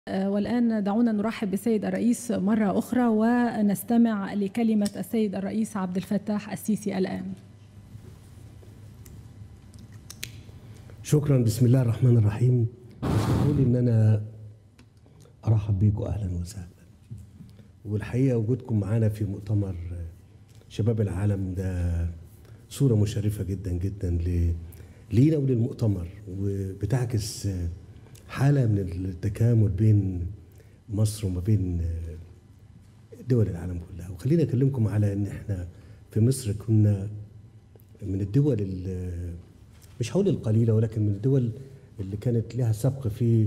والآن دعونا نرحب بالسيد الرئيس مرة أخرى ونستمع لكلمة السيد الرئيس عبد الفتاح السيسي الآن شكرا بسم الله الرحمن الرحيم اسمحوا لي ان انا ارحب بيكم اهلا وسهلا والحقيقه وجودكم معانا في مؤتمر شباب العالم ده صوره مشرفه جدا جدا ل لينا وللمؤتمر وبتعكس حاله من التكامل بين مصر وما بين دول العالم كلها وخليني اكلمكم على ان احنا في مصر كنا من الدول مش هقول القليله ولكن من الدول اللي كانت لها سبق في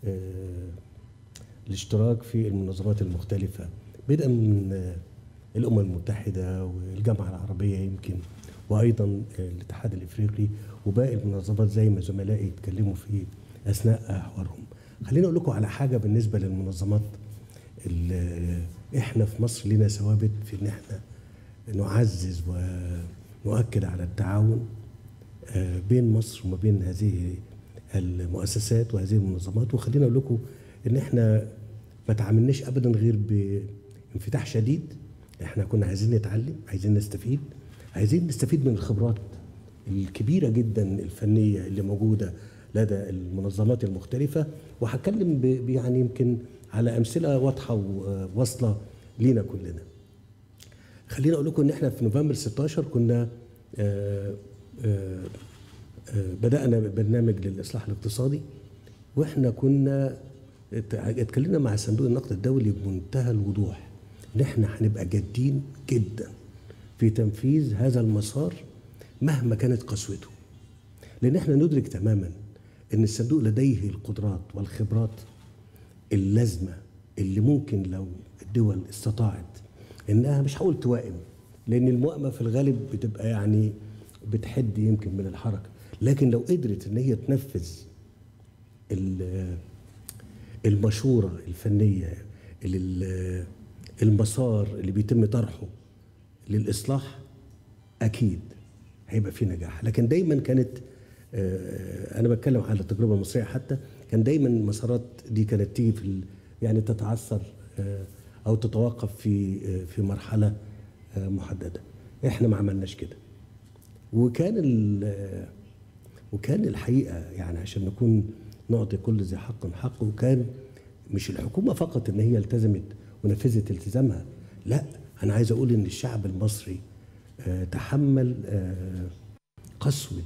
الاشتراك في المنظمات المختلفه بدءا من الامم المتحده والجامعه العربيه يمكن وايضا الاتحاد الافريقي وباقي المنظمات زي ما زملائي اتكلموا في اثناء حوارهم. خليني اقول لكم على حاجه بالنسبه للمنظمات اللي احنا في مصر لنا ثوابت في ان احنا نعزز ونؤكد على التعاون بين مصر وما بين هذه المؤسسات وهذه المنظمات وخلينا اقول لكم ان احنا ما تعاملناش ابدا غير بانفتاح شديد احنا كنا عايزين نتعلم عايزين نستفيد عايزين نستفيد من الخبرات الكبيره جدا الفنيه اللي موجوده لدى المنظمات المختلفه وهتكلم يعني يمكن على امثله واضحه وواصله لينا كلنا. خلينا اقول لكم ان احنا في نوفمبر 16 كنا آآ آآ بدانا برنامج للاصلاح الاقتصادي واحنا كنا اتكلمنا مع صندوق النقد الدولي بمنتهى الوضوح ان احنا هنبقى جادين جدا في تنفيذ هذا المسار مهما كانت قسوته لان احنا ندرك تماما ان الصندوق لديه القدرات والخبرات اللازمه اللي ممكن لو الدول استطاعت انها مش هقول توائم لان الموائمه في الغالب بتبقى يعني بتحد يمكن من الحركه لكن لو قدرت ان هي تنفذ المشوره الفنيه المسار اللي بيتم طرحه للاصلاح اكيد هيبقى في نجاح لكن دايما كانت انا بتكلم على التجربه المصريه حتى كان دايما المسارات دي كانت تيجي في يعني تتعثر او تتوقف في في مرحله محدده احنا ما عملناش كده وكان وكان الحقيقه يعني عشان نكون نعطي كل ذي حق حقه وكان مش الحكومه فقط ان هي التزمت ونفذت التزامها لا انا عايز اقول ان الشعب المصري تحمل قسوه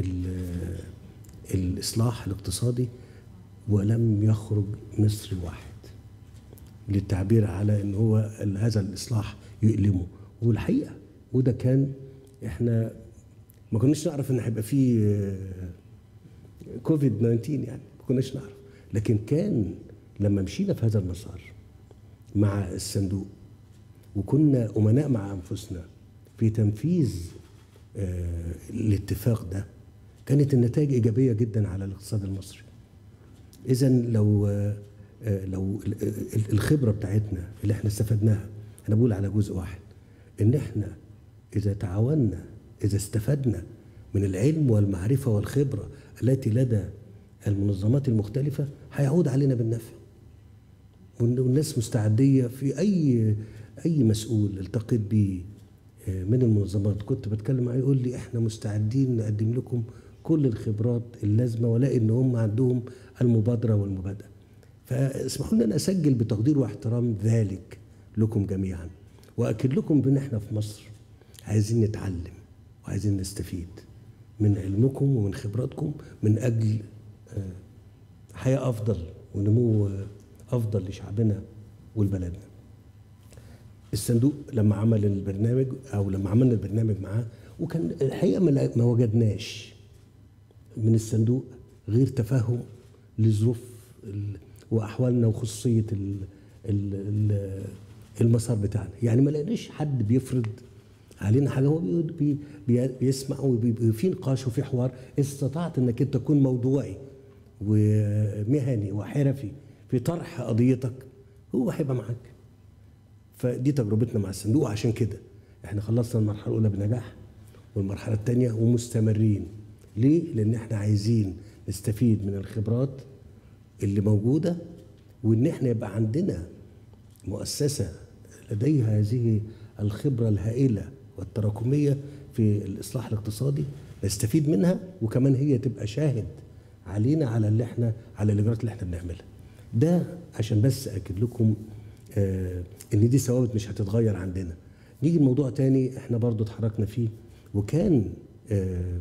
الاصلاح الاقتصادي ولم يخرج مصري واحد للتعبير على ان هو هذا الاصلاح يؤلمه والحقيقه وده كان احنا ما كناش نعرف ان هيبقى فيه كوفيد 19 يعني ما كناش نعرف لكن كان لما مشينا في هذا المسار مع الصندوق وكنا امناء مع انفسنا في تنفيذ الاتفاق ده كانت النتائج ايجابيه جدا على الاقتصاد المصري اذا لو لو الخبره بتاعتنا اللي احنا استفدناها انا بقول على جزء واحد ان احنا اذا تعاوننا اذا استفدنا من العلم والمعرفه والخبره التي لدى المنظمات المختلفه هيعود علينا بالنفع والناس مستعديه في اي اي مسؤول التقيت بيه من المنظمات كنت بتكلم معاه يقول لي احنا مستعدين نقدم لكم كل الخبرات اللازمه ولاقي ان هم عندهم المبادره والمبادئه فاسمحوا لي ان اسجل بتقدير واحترام ذلك لكم جميعا واكد لكم بان احنا في مصر عايزين نتعلم وعايزين نستفيد من علمكم ومن خبراتكم من اجل حياه افضل ونمو افضل لشعبنا ولبلدنا الصندوق لما عمل البرنامج او لما عملنا البرنامج معاه وكان الحقيقه ما وجدناش من الصندوق غير تفهم لظروف واحوالنا وخصوصيه المسار بتاعنا يعني ما لقيناش حد بيفرض علينا حاجه هو بي بي بيسمع وبيبقى في نقاش وفي حوار استطعت انك انت تكون موضوعي ومهني وحرفي في طرح قضيتك هو هيبقى معاك فدي تجربتنا مع الصندوق عشان كده احنا خلصنا المرحله الاولى بنجاح والمرحله الثانيه ومستمرين ليه؟ لان احنا عايزين نستفيد من الخبرات اللي موجوده وان احنا يبقى عندنا مؤسسه لديها هذه الخبره الهائله والتراكميه في الاصلاح الاقتصادي نستفيد منها وكمان هي تبقى شاهد علينا على اللي احنا على الاجراءات اللي احنا بنعملها ده عشان بس اكد لكم آه ان دي ثوابت مش هتتغير عندنا نيجي لموضوع تاني احنا برضو اتحركنا فيه وكان آه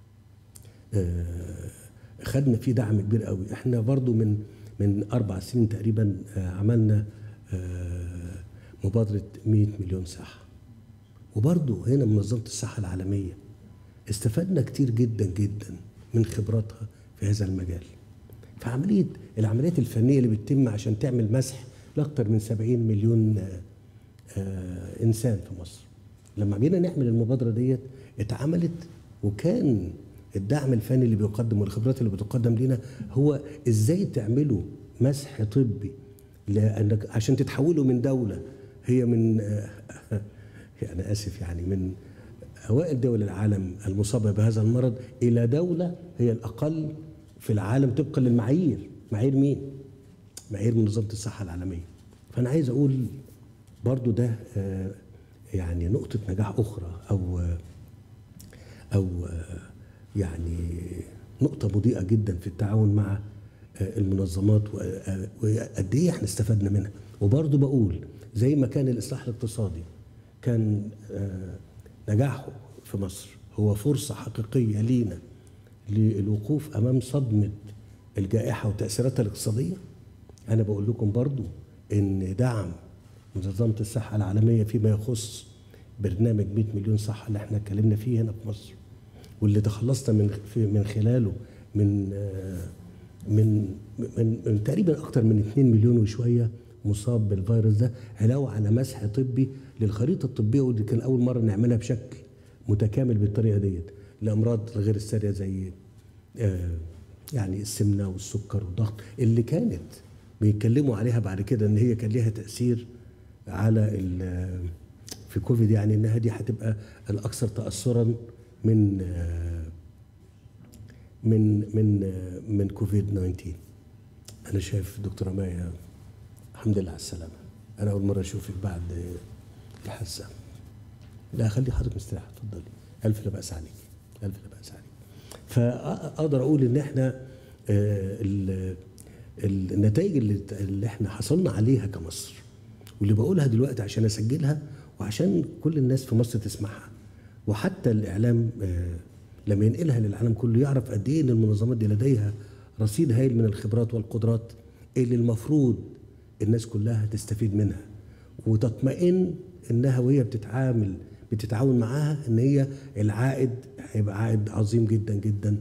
آه خدنا فيه دعم كبير قوي احنا برضو من من اربع سنين تقريبا آه عملنا آه مبادره 100 مليون صحه وبرضو هنا منظمه الصحه العالميه استفدنا كتير جدا جدا من خبراتها في هذا المجال فعمليه العمليات الفنيه اللي بتتم عشان تعمل مسح لاكثر من 70 مليون آه آه انسان في مصر لما جينا نعمل المبادره ديت اتعملت وكان الدعم الفني اللي بيقدم والخبرات اللي بتقدم لنا هو ازاي تعملوا مسح طبي لانك عشان تتحولوا من دوله هي من آه انا اسف يعني من اوائل دول العالم المصابه بهذا المرض الى دوله هي الاقل في العالم طبقا للمعايير معايير مين معايير منظمه الصحه العالميه فانا عايز اقول برضو ده آه يعني نقطه نجاح اخرى او آه او آه يعني نقطه مضيئه جدا في التعاون مع المنظمات وقد ايه احنا استفدنا منها وبرضو بقول زي ما كان الاصلاح الاقتصادي كان نجاحه في مصر هو فرصة حقيقية لينا للوقوف أمام صدمة الجائحة وتأثيراتها الاقتصادية أنا بقول لكم برضو إن دعم منظمة الصحة العالمية فيما يخص برنامج 100 مليون صحة اللي احنا اتكلمنا فيه هنا في مصر واللي تخلصنا من من خلاله من من من, من تقريبا أكثر من 2 مليون وشوية مصاب بالفيروس ده علاوة على مسح طبي للخريطة الطبية ودي كان أول مرة نعملها بشكل متكامل بالطريقة ديت لأمراض الغير السارية زي آه يعني السمنة والسكر والضغط اللي كانت بيتكلموا عليها بعد كده إن هي كان ليها تأثير على في كوفيد يعني إنها دي هتبقى الأكثر تأثرا من آه من من آه من كوفيد 19 أنا شايف دكتورة مايا الحمد لله على السلامة أنا أول مرة أشوفك بعد الحاسة لا خلي حضرتك مستريح اتفضلي ألف لا بأس عليك ألف لا بأس عليك فأقدر أقول إن إحنا النتائج اللي, اللي إحنا حصلنا عليها كمصر واللي بقولها دلوقتي عشان أسجلها وعشان كل الناس في مصر تسمعها وحتى الإعلام لما ينقلها للعالم كله يعرف قد إيه إن المنظمات دي لديها رصيد هائل من الخبرات والقدرات اللي المفروض الناس كلها تستفيد منها وتطمئن انها وهي بتتعامل بتتعاون معاها ان هي العائد هيبقى عائد عظيم جدا جدا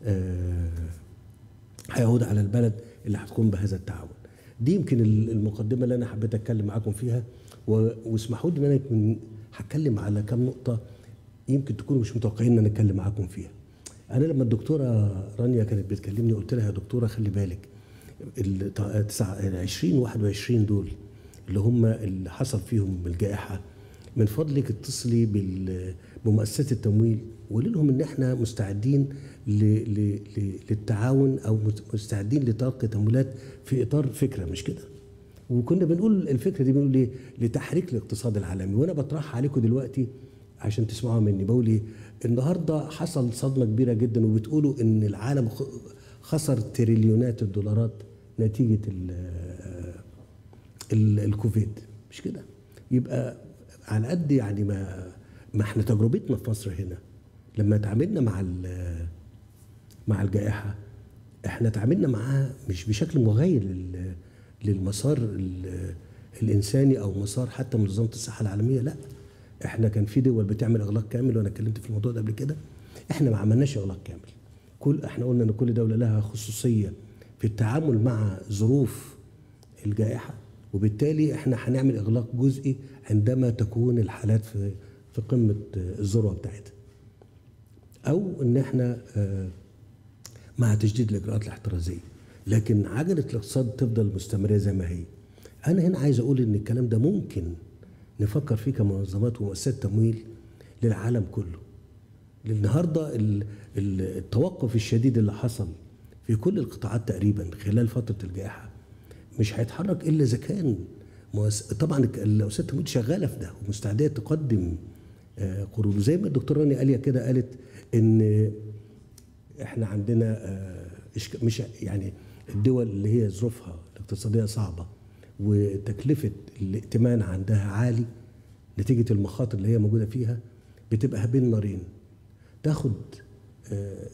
هيعود على البلد اللي هتقوم بهذا التعاون. دي يمكن المقدمه اللي انا حبيت اتكلم معاكم فيها واسمحوا لي ان انا هتكلم على كام نقطه يمكن تكونوا مش متوقعين ان انا اتكلم معاكم فيها. انا لما الدكتوره رانيا كانت بتكلمني قلت لها يا دكتوره خلي بالك ال 20 21 دول اللي هم اللي حصل فيهم الجائحه من فضلك اتصلي بمؤسسات التمويل وقولي لهم ان احنا مستعدين ل ل ل للتعاون او مستعدين لتلقي تمويلات في اطار فكره مش كده وكنا بنقول الفكره دي بنقول ايه لتحريك الاقتصاد العالمي وانا بطرحها عليكم دلوقتي عشان تسمعوها مني بقول ايه النهارده حصل صدمه كبيره جدا وبتقولوا ان العالم خسر تريليونات الدولارات نتيجه ال ال الكوفيد مش كده يبقى على قد يعني ما ما احنا تجربتنا في مصر هنا لما تعاملنا مع مع الجائحه احنا تعاملنا معاها مش بشكل مغاير للمسار الانساني او مسار حتى منظمه الصحه العالميه لا احنا كان في دول بتعمل اغلاق كامل وانا اتكلمت في الموضوع ده قبل كده احنا ما عملناش اغلاق كامل كل احنا قلنا ان كل دوله لها خصوصيه في التعامل مع ظروف الجائحه وبالتالي احنا هنعمل اغلاق جزئي عندما تكون الحالات في في قمه الذروه بتاعتها او ان احنا مع تجديد الاجراءات الاحترازيه لكن عجله الاقتصاد تفضل مستمره زي ما هي انا هنا عايز اقول ان الكلام ده ممكن نفكر فيه كمنظمات ومؤسسات تمويل للعالم كله النهارده التوقف الشديد اللي حصل في كل القطاعات تقريبا خلال فتره الجائحه مش هيتحرك الا اذا كان مؤس... طبعا الاستاذ تمويل شغاله في ده ومستعده تقدم آه، قروض وزي ما الدكتوره رانيا قاليه كده قالت ان احنا عندنا آه، إشك- مش يعني الدول اللي هي ظروفها الاقتصاديه صعبه وتكلفه الائتمان عندها عالي نتيجه المخاطر اللي هي موجوده فيها بتبقى بين نارين تاخد آه،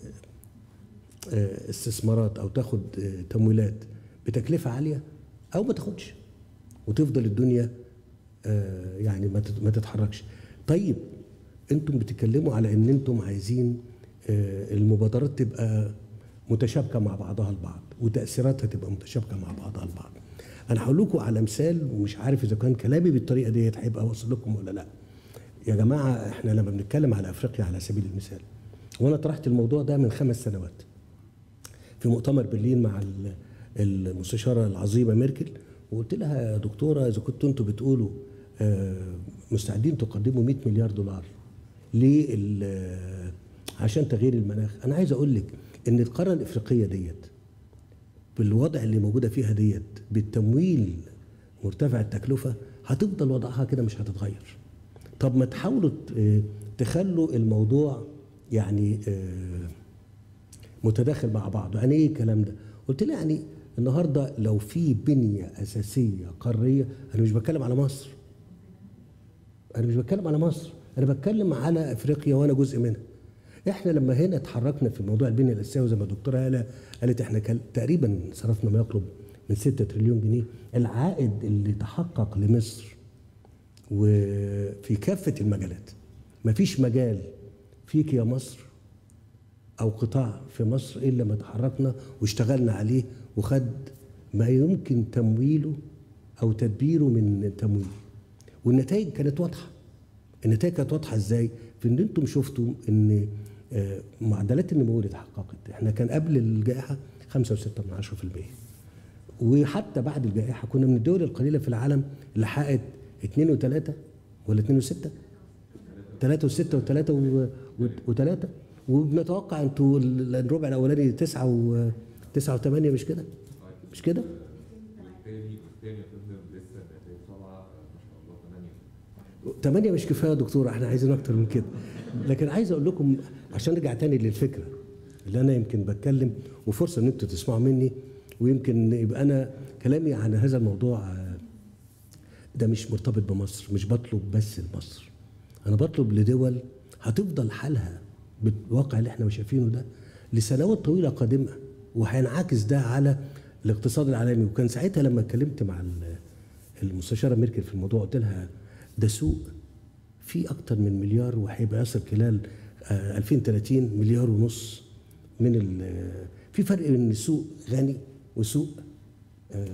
آه، استثمارات او تاخد آه، تمويلات بتكلفه عاليه او ما تاخدش وتفضل الدنيا آه، يعني ما تت- ما تتحركش طيب انتم بتتكلموا على ان انتم عايزين آه، المبادرات تبقى متشابكه مع بعضها البعض وتاثيراتها تبقى متشابكه مع بعضها البعض انا هقول لكم على مثال ومش عارف اذا كان كلامي بالطريقه ديت هيبقى واصل لكم ولا لا يا جماعه احنا لما بنتكلم على افريقيا على سبيل المثال وانا طرحت الموضوع ده من خمس سنوات في مؤتمر برلين مع ال- المستشاره العظيمه ميركل وقلت لها يا دكتوره اذا كنتوا انتوا بتقولوا آه، مستعدين تقدموا 100 مليار دولار لل عشان تغيير المناخ انا عايز اقول لك ان القاره الافريقيه ديت بالوضع اللي موجوده فيها ديت بالتمويل مرتفع التكلفه هتفضل وضعها كده مش هتتغير طب ما تحاولوا ت- تخلوا الموضوع يعني آه، متداخل مع بعضه يعني ايه الكلام ده قلت له يعني النهارده لو في بنيه اساسيه قاريه انا مش بتكلم على مصر انا مش بتكلم على مصر انا بتكلم على افريقيا وانا جزء منها احنا لما هنا اتحركنا في موضوع البنيه الاساسيه وزي ما الدكتوره هاله قالت احنا كان تقريبا صرفنا ما يقرب من 6 تريليون جنيه العائد اللي تحقق لمصر وفي كافه المجالات مفيش مجال فيك يا مصر او قطاع في مصر الا ما تحركنا واشتغلنا عليه وخد ما يمكن تمويله او تدبيره من تمويل والنتائج كانت واضحه النتائج كانت واضحه ازاي في ان انتم شفتوا ان آه، معدلات النمو اللي اتحققت احنا كان قبل الجائحه 5.6 من 10% وحتى بعد الجائحه كنا من الدول القليله في العالم اللي حققت 2 و3 ولا 2 و6 3 و6 و3 و3 وبنتوقع انتوا ال- الربع الاولاني 9 و 9 و8 مش كده؟ مش كده؟ والتاني والتاني يا فندم لسه نتائج طالعه ما شاء الله ثمانيه ثمانية مش كفاية يا دكتور احنا عايزين أكتر من كده لكن عايز أقول لكم عشان أرجع تاني للفكرة اللي أنا يمكن بتكلم وفرصة إن أنتوا تسمعوا مني ويمكن يبقى أنا كلامي عن هذا الموضوع آه، ده مش مرتبط بمصر مش بطلب بس لمصر أنا بطلب لدول هتفضل حالها بالواقع اللي احنا شايفينه ده لسنوات طويلة قادمة وهينعكس ده على الاقتصاد العالمي وكان ساعتها لما اتكلمت مع ال- المستشاره ميركل في الموضوع قلت لها ده سوق فيه اكتر من مليار وهيبقى يصل خلال آه، 2030 مليار ونص من ال- في فرق بين سوق غني وسوق آه،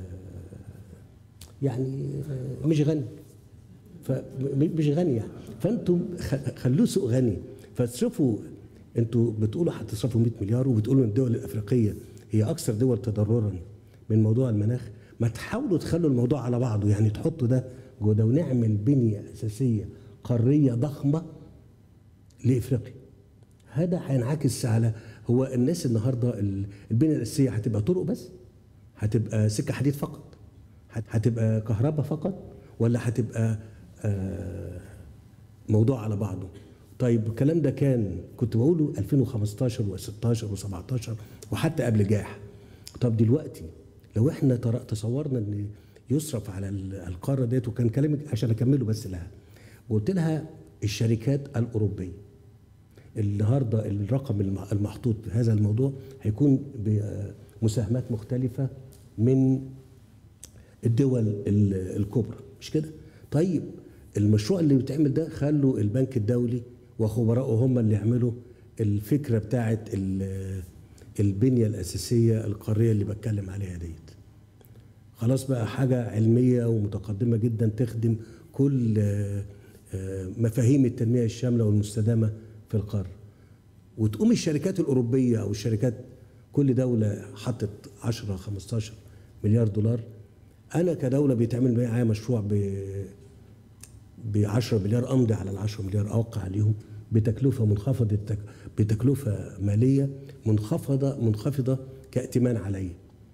يعني آه، مش غني فمش غني يعني فانتم خ- خلوه سوق غني فتصرفوا انتوا بتقولوا هتصرفوا 100 مليار وبتقولوا ان الدول الافريقيه هي اكثر دول تضررا من موضوع المناخ ما تحاولوا تخلوا الموضوع على بعضه يعني تحطوا ده جوه ده ونعمل بنيه اساسيه قاريه ضخمه لافريقيا هذا هينعكس على هو الناس النهارده ال- البنيه الاساسيه هتبقى طرق بس هتبقى سكه حديد فقط هت- هتبقى كهرباء فقط ولا هتبقى آه، موضوع على بعضه طيب الكلام ده كان كنت بقوله 2015 و16 و17 وحتى قبل جاح طب دلوقتي لو احنا تر- تصورنا ان يصرف على ال- القاره ديت وكان كلامي عشان اكمله بس لها وقلت لها الشركات الاوروبيه النهارده الرقم الم- المحطوط في هذا الموضوع هيكون بمساهمات مختلفه من الدول ال- الكبرى مش كده؟ طيب المشروع اللي بيتعمل ده خلوا البنك الدولي وخبراءه هم اللي يعملوا الفكره بتاعه ال- البنيه الاساسيه القاريه اللي بتكلم عليها ديت. خلاص بقى حاجه علميه ومتقدمه جدا تخدم كل آه، آه، مفاهيم التنميه الشامله والمستدامه في القاره. وتقوم الشركات الاوروبيه او الشركات كل دوله حطت 10 15 مليار دولار انا كدوله بيتعمل معايا مشروع ب ب 10 مليار امضي على ال 10 مليار اوقع عليهم بتكلفه منخفضه التك... بتكلفه ماليه منخفضه منخفضه كائتمان عليا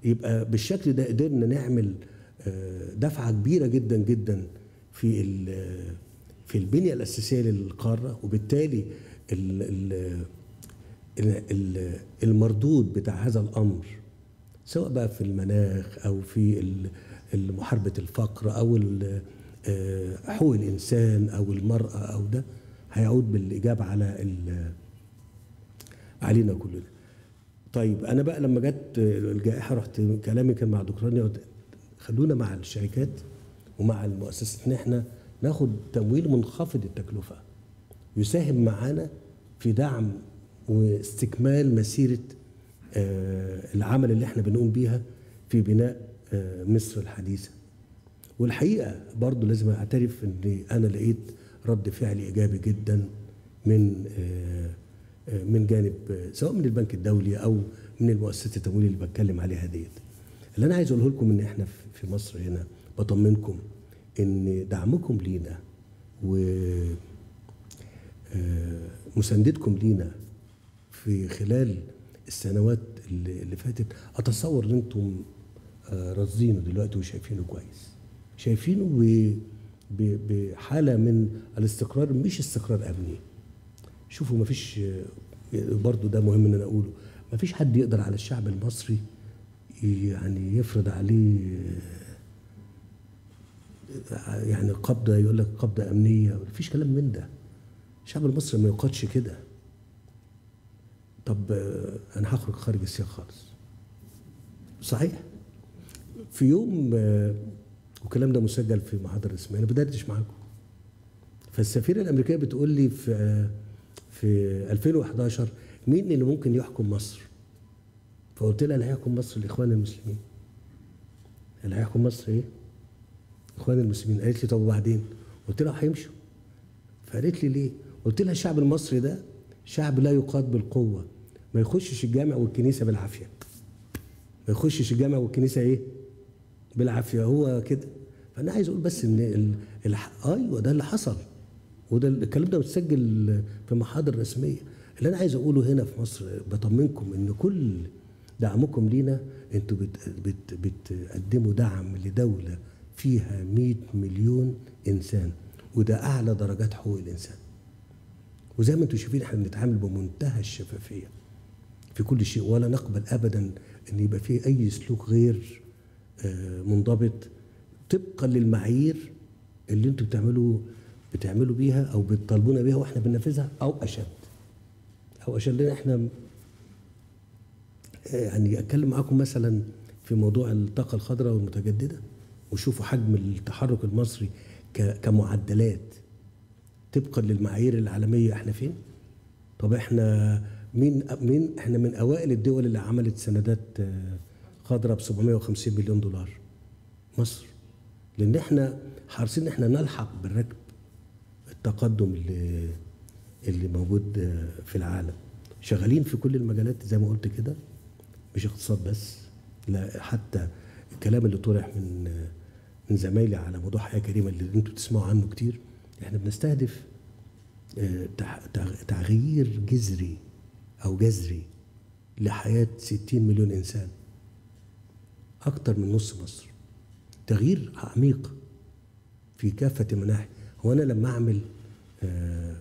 يبقى بالشكل ده قدرنا نعمل آه، دفعه كبيره جدا جدا في ال- في البنيه الاساسيه للقاره وبالتالي ال ال ال- ال- المردود بتاع هذا الامر سواء بقى في المناخ او في ال- ال- محاربه الفقر او ال- آه، حقوق الانسان او المراه او ده هيعود بالاجابه على ال- علينا كلنا. طيب انا بقى لما جت الجائحه رحت كلامي كان مع دكتور رانيا قلت خلونا مع الشركات ومع المؤسسات ان احنا ناخد تمويل منخفض التكلفه يساهم معانا في دعم واستكمال مسيره آه، العمل اللي احنا بنقوم بيها في بناء آه، مصر الحديثه والحقيقه برضو لازم اعترف ان انا لقيت رد فعل ايجابي جدا من آه، آه، من جانب آه، سواء من البنك الدولي او من المؤسسات التمويل اللي بتكلم عليها ديت اللي انا عايز اقوله لكم ان احنا في- في مصر هنا بطمنكم ان دعمكم لينا و آه، مساندتكم لينا في خلال السنوات اللي اللي فاتت اتصور ان انتم آه، راصدينه دلوقتي وشايفينه كويس شايفينه ب- ب- بحاله من الاستقرار مش استقرار امني شوفوا ما فيش برضو ده مهم ان انا اقوله ما فيش حد يقدر على الشعب المصري يعني يفرض عليه آه، يعني قبضه يقول لك قبضه امنيه ما فيش كلام من ده الشعب المصري ما يقادش كده طب آه، انا هخرج خارج السياق خالص صحيح في يوم آه، والكلام ده مسجل في محاضره رسميه انا بدردش معاكم فالسفيره الامريكيه بتقول لي في آه، في 2011 مين اللي ممكن يحكم مصر؟ فقلت لها اللي هيحكم مصر الاخوان المسلمين. اللي هيحكم مصر ايه؟ اخوان المسلمين قالت لي طب وبعدين؟ قلت لها هيمشوا. فقالت لي ليه؟ قلت لها الشعب المصري ده شعب لا يقاد بالقوه ما يخشش الجامع والكنيسه بالعافيه. ما يخشش الجامع والكنيسه ايه؟ بالعافيه هو كده. فانا عايز اقول بس ان ال... الح... ايوه ده اللي حصل. وده الكلام ده متسجل في محاضر رسميه اللي انا عايز اقوله هنا في مصر بطمنكم ان كل دعمكم لينا انتوا بت بت بتقدموا دعم لدوله فيها 100 مليون انسان وده اعلى درجات حقوق الانسان وزي ما انتم شايفين احنا بنتعامل بمنتهى الشفافيه في كل شيء ولا نقبل ابدا ان يبقى فيه اي سلوك غير آه، منضبط طبقا للمعايير اللي انتوا بتعملوا بتعملوا بيها او بتطالبونا بيها واحنا بننفذها او اشد او اشد لان احنا آه، يعني اتكلم معاكم مثلا في موضوع الطاقه الخضراء والمتجدده وشوفوا حجم التحرك المصري ك- كمعدلات طبقا للمعايير العالميه احنا فين؟ طب احنا مين مين احنا من اوائل الدول اللي عملت سندات آه، خضراء ب 750 مليون دولار مصر لان احنا حريصين ان احنا نلحق بالركب التقدم اللي اللي موجود آه، في العالم شغالين في كل المجالات زي ما قلت كده مش اقتصاد بس لا حتى الكلام اللي طرح من آه، من زمايلي على موضوع حياه كريمه اللي انتوا بتسمعوا عنه كتير احنا بنستهدف آه، تح- تغ- تغيير جذري او جذري لحياه 60 مليون انسان اكتر من نص مصر تغيير عميق في كافه المناحي هو انا لما اعمل آه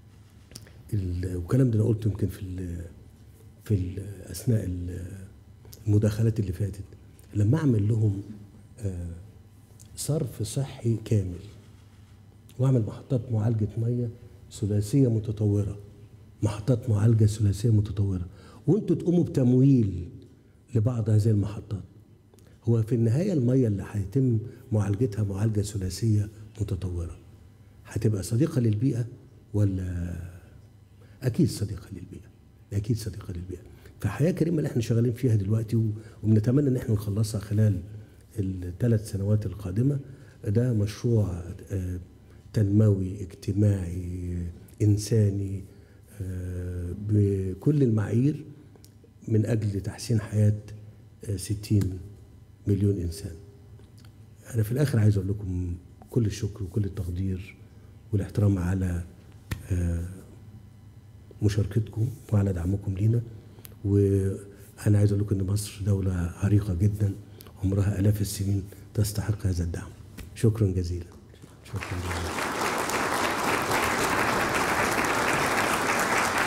ال- والكلام ده انا قلته يمكن في ال في ال اثناء ال- المداخلات اللي فاتت لما اعمل لهم آه صرف صحي كامل واعمل محطات معالجه ميه ثلاثيه متطوره محطات معالجه ثلاثيه متطوره وانتوا تقوموا بتمويل لبعض هذه المحطات هو في النهايه الميه اللي هيتم معالجتها معالجه ثلاثيه متطوره هتبقى صديقه للبيئه ولا اكيد صديقه للبيئه اكيد صديقه للبيئه فحياه كريمه اللي احنا شغالين فيها دلوقتي و- وبنتمنى ان احنا نخلصها خلال الثلاث سنوات القادمه ده مشروع آه، تنموي اجتماعي انساني آه، بكل المعايير من اجل تحسين حياه آه، 60 مليون انسان انا في الاخر عايز اقول لكم كل الشكر وكل التقدير والاحترام على آه، مشاركتكم وعلى دعمكم لينا أنا عايز أقول لكم إن مصر دولة عريقة جدا عمرها آلاف السنين تستحق هذا الدعم شكرا جزيلا شكرا جزيلا